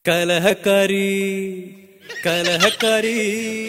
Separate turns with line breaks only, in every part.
கலஹக்காரி கலஹக்காரி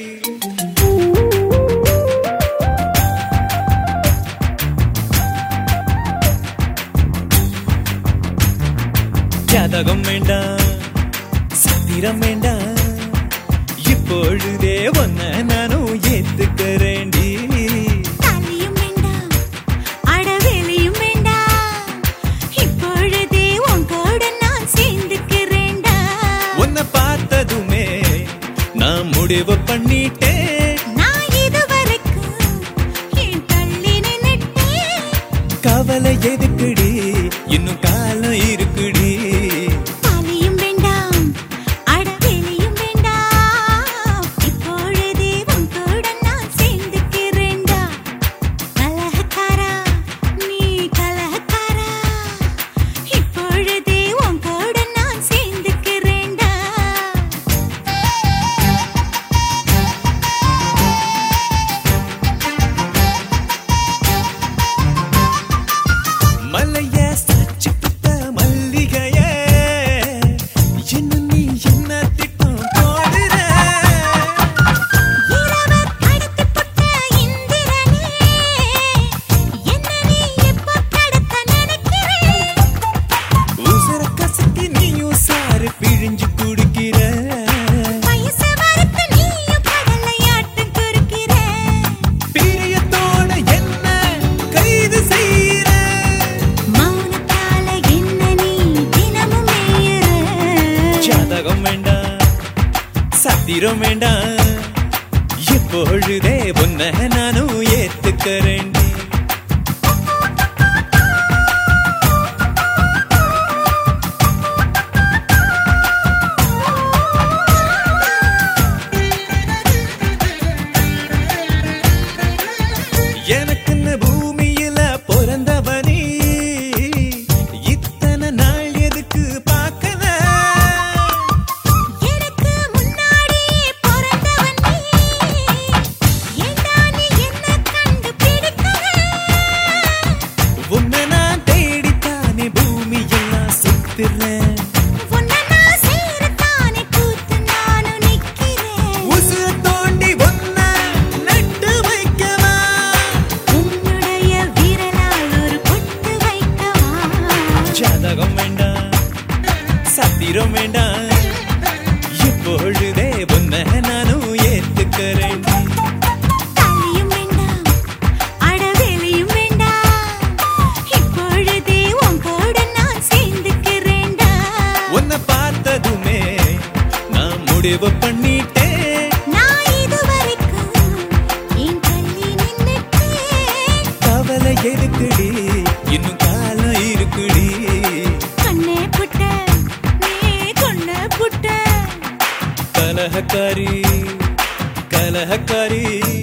ஜாதகம் வேண்டாம் சத்திரம் வேண்டாம் இப்பொழுதே ஒன்ன நானும் ஏத்துக்கிறேன்டி
தலையும் வேண்டாம் அடவெளியும் வேண்டாம் இப்பொழுதே உங்கோட நான் சேர்ந்துக்கிறேன்டா
உன்னை பார்த்ததுமே நான் முடிவு பண்ணிட்டேன்
நான் இதுவரைக்கும் என் தள்ளி நின்னுட்டேன்
கவலை எதுக்குடி இன்னும் காலம் இருக்குடி
தலையும் வேண்டாம் அடவெளியும் வேண்டாம் இப்பொழுதே உங்கோட நான் சேர்ந்துக்கிறேன்டா கலகக்காரா நீ கலகக்காரா இப்பொழுதே உங்கோட நான் சேர்ந்துக்கிறேன்டா
மலைய சாட்சி புத்த மல்லிகைய என்ன நீ என்ன திட்டம் போடுற
இரவு கடத்தி புட்ட இந்திரனே என்ன நீ எப்போ கடத்த நினைக்கிறேன்
உசுர கசக்கி நீயும் சாறு பிழிஞ்சு குடிக்கிற
வயசு வரத்து நீயும் கடலையாட்டம் குறுக்கிற
பிரியத்தோட என்ன கைது செய்யற
மௌனத்தால என்ன நீ தினமும் மேயுற
ஜாதகம் வேண்டாம் சத்திரம் வேண்டாம் இப்பொழுதே உன்னை நானும் ஏத்துக்கிறேன் எனக்குன்னு பூமியில பிறந்தவனி இத்தனை நாள் எதுக்கு பார்க்கல
எனக்கு முன்னாடியே பிறந்தவன் நீ ஏண்டா நீ என்ன கண்டு பிடிக்கிற
உன்னை நான் தேடித்தானே பூமி எல்லாம் சுத்துறேன்
உன்னை நான் சேரத்தானே கூத்து நானும் நிக்கிறேன்
உசுர தோண்டி ஒன்ன நட்டு வைக்கவா
உன்னுடைய விரலால் ஒரு பொட்டு வைக்கவா
ஜாதகம் வேண்டாம் சத்திரம் வேண்டாம் இப்பொழுதே உன்னை நானும் ஏத்துக்கிறேன்
தலையும் வேண்டாம் அடவெளியும் வேண்டாம் இப்பொழுதே உங்கோட நான் சேர்ந்துக்கிறேன்டா
உன்னை பார்த்ததுமே நான் முடிவு பண்ணிட்டேன்
நான் இதுவரைக்கும் என் தள்ளி நின்னுட்டேன்
கவலை எதுக்குடி இன்னும் காலம் இருக்குடி
கண்ணே புட்ட நீ கொன்ன புட்ட
கலஹக்காரி கலஹக்காரி